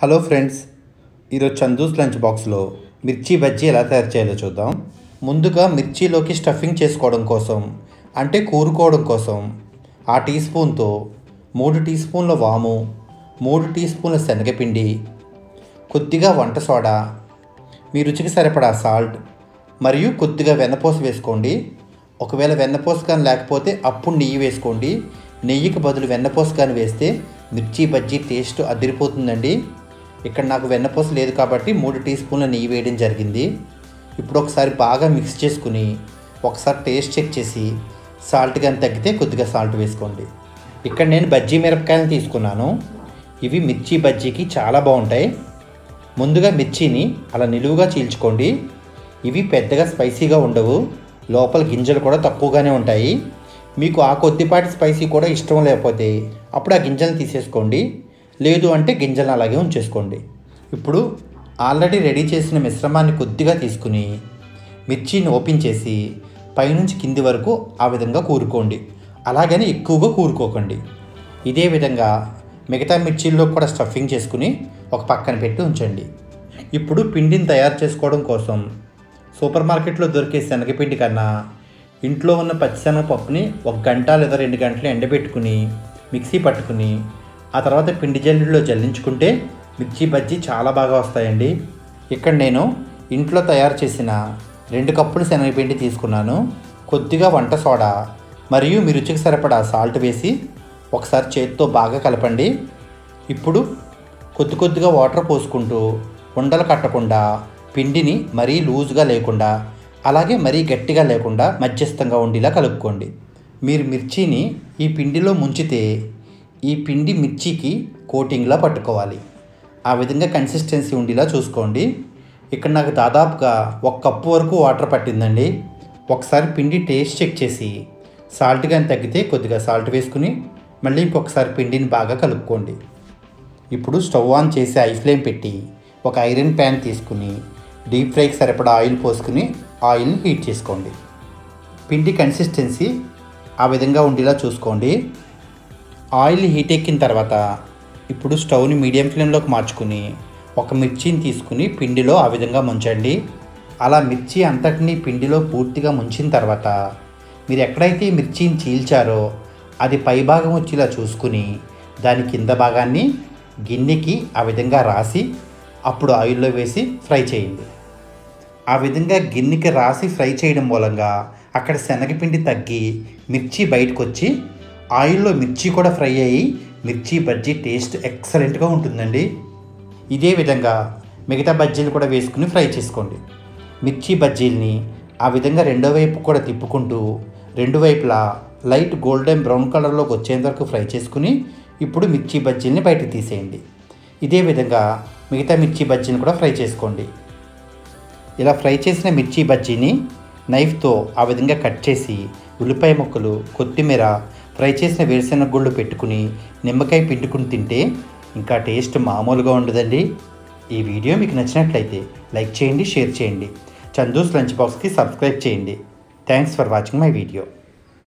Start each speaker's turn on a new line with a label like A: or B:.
A: hello friends ఈరోజు Chandu's lunch బాక్స్లో మిర్చి బజ్జీ ఎలా తయారు చేయాలో చూద్దాం ముందుగా మిర్చిలోకి స్టఫింగ్ చేసుకోవడం కోసం అంటే కూరుకోవడం కోసం ఆ టీ స్పూన్తో మూడు టీ స్పూన్ల వాము మూడు టీ స్పూన్ల శనగపిండి కొద్దిగా వంట సోడా మీ రుచికి సరిపడా సాల్ట్ మరియు కొద్దిగా వెన్నపూస వేసుకోండి ఒకవేళ వెన్నపూస కానీ లేకపోతే అప్పుడు నెయ్యి వేసుకోండి నెయ్యికి బదులు వెన్నపూస కానీ వేస్తే మిర్చి బజ్జీ టేస్ట్ అదిరిపోతుందండి ఇక్కడ నాకు వెన్నపూస లేదు కాబట్టి మూడు టీ స్పూన్ల నెయ్యి వేయడం జరిగింది ఇప్పుడు ఒకసారి బాగా మిక్స్ చేసుకుని ఒకసారి టేస్ట్ చెక్ చేసి సాల్ట్ కానీ తగ్గితే కొద్దిగా సాల్ట్ వేసుకోండి ఇక్కడ నేను బజ్జీ మిరపకాయలు తీసుకున్నాను ఇవి మిర్చి బజ్జీకి చాలా బాగుంటాయి ముందుగా మిర్చిని అలా నిలువుగా చీల్చుకోండి ఇవి పెద్దగా స్పైసీగా ఉండవు లోపల గింజలు కూడా తక్కువగానే ఉంటాయి మీకు ఆ కొద్దిపాటి స్పైసీ కూడా ఇష్టం లేకపోతే అప్పుడు ఆ గింజలు తీసేసుకోండి లేదు అంటే గింజలు అలాగే ఉంచేసుకోండి ఇప్పుడు ఆల్రెడీ రెడీ చేసిన మిశ్రమాన్ని కొద్దిగా తీసుకుని మిర్చిని ఓపెన్ చేసి పైనుంచి కింది వరకు ఆ విధంగా కూరుకోండి అలాగని ఎక్కువగా కూరుకోకండి ఇదే విధంగా మిగతా మిర్చిల్లో కూడా స్టఫింగ్ చేసుకుని ఒక పక్కన పెట్టి ఉంచండి ఇప్పుడు పిండిని తయారు చేసుకోవడం కోసం సూపర్ మార్కెట్లో దొరికే శనగపిండి కన్నా ఇంట్లో ఉన్న పచ్చిశనగపప్పుని ఒక గంట లేదా రెండు గంటలు ఎండబెట్టుకుని మిక్సీ పట్టుకుని ఆ తర్వాత పిండి జల్లిలో జల్లించుకుంటే మిర్చి బజ్జీ చాలా బాగా వస్తాయండి ఇక్కడ నేను ఇంట్లో తయారు చేసిన రెండు కప్పులు శనగపిండి తీసుకున్నాను కొద్దిగా వంట సోడా మరియు మీ రుచికి సరిపడా సాల్ట్ వేసి ఒకసారి చేతితో బాగా కలపండి ఇప్పుడు కొద్ది కొద్దిగా వాటర్ పోసుకుంటూ ఉండలు కట్టకుండా పిండిని మరీ లూజ్గా లేకుండా అలాగే మరీ గట్టిగా లేకుండా మధ్యస్థంగా ఉండేలా కలుపుకోండి మీరు మిర్చిని ఈ పిండిలో ముంచితే ఈ పిండి మిర్చికి కోటింగ్లా పట్టుకోవాలి ఆ విధంగా కన్సిస్టెన్సీ ఉండేలా చూసుకోండి ఇక్కడ నాకు దాదాపుగా ఒక కప్పు వరకు వాటర్ పట్టిందండి ఒకసారి పిండి టేస్ట్ చెక్ చేసి సాల్ట్ కానీ తగ్గితే కొద్దిగా సాల్ట్ వేసుకుని మళ్ళీ ఇంకొకసారి పిండిని బాగా కలుపుకోండి ఇప్పుడు స్టవ్ ఆన్ చేసి ఐ ఫ్లేమ్ పెట్టి ఒక ఐరన్ ప్యాన్ తీసుకుని డీప్ ఫ్రైకి సరిపడా ఆయిల్ పోసుకుని ఆయిల్ని హీట్ చేసుకోండి పిండి కన్సిస్టెన్సీ ఆ విధంగా ఉండేలా చూసుకోండి ఆయిల్ హీట్ ఎక్కిన తర్వాత ఇప్పుడు స్టవ్ని మీడియం ఫ్లేమ్లోకి మార్చుకుని ఒక మిర్చిని తీసుకుని పిండిలో ఆ విధంగా ముంచండి అలా మిర్చి అంతటినీ పిండిలో పూర్తిగా ముంచిన తర్వాత మీరు ఎక్కడైతే ఈ మిర్చిని చీల్చారో అది పైభాగం వచ్చేలా చూసుకుని దాని కింద భాగాన్ని గిన్నెకి ఆ విధంగా రాసి అప్పుడు ఆయిల్లో వేసి ఫ్రై చేయండి ఆ విధంగా గిన్నెకి రాసి ఫ్రై చేయడం మూలంగా అక్కడ శనగపిండి తగ్గి మిర్చి బయటకు వచ్చి ఆయిల్లో మిర్చి కూడా ఫ్రై అయ్యి మిర్చి బజ్జీ టేస్ట్ ఎక్సలెంట్గా ఉంటుందండి ఇదే విధంగా మిగతా బజ్జీలు కూడా వేసుకుని ఫ్రై చేసుకోండి మిర్చి బజ్జీల్ని ఆ విధంగా రెండో వైపు కూడా తిప్పుకుంటూ రెండు వైపులా లైట్ గోల్డెన్ బ్రౌన్ కలర్లోకి వచ్చేంత వరకు ఫ్రై చేసుకుని ఇప్పుడు మిర్చి బజ్జీల్ని బయటకు తీసేయండి ఇదే విధంగా మిగతా మిర్చి బజ్జీని కూడా ఫ్రై చేసుకోండి ఇలా ఫ్రై చేసిన మిర్చి బజ్జీని నైఫ్తో ఆ విధంగా కట్ చేసి ఉల్లిపాయ ముక్కలు కొత్తిమీర ఫ్రై చేసిన వేరుశెనగ గుళ్ళు పెట్టుకుని నిమ్మకాయ పిండుకుని తింటే ఇంకా టేస్ట్ మామూలుగా ఉండదండి ఈ వీడియో మీకు నచ్చినట్లయితే లైక్ చేయండి షేర్ చేయండి చందూస్ లంచ్ బాక్స్కి సబ్స్క్రైబ్ చేయండి thanks for watching my video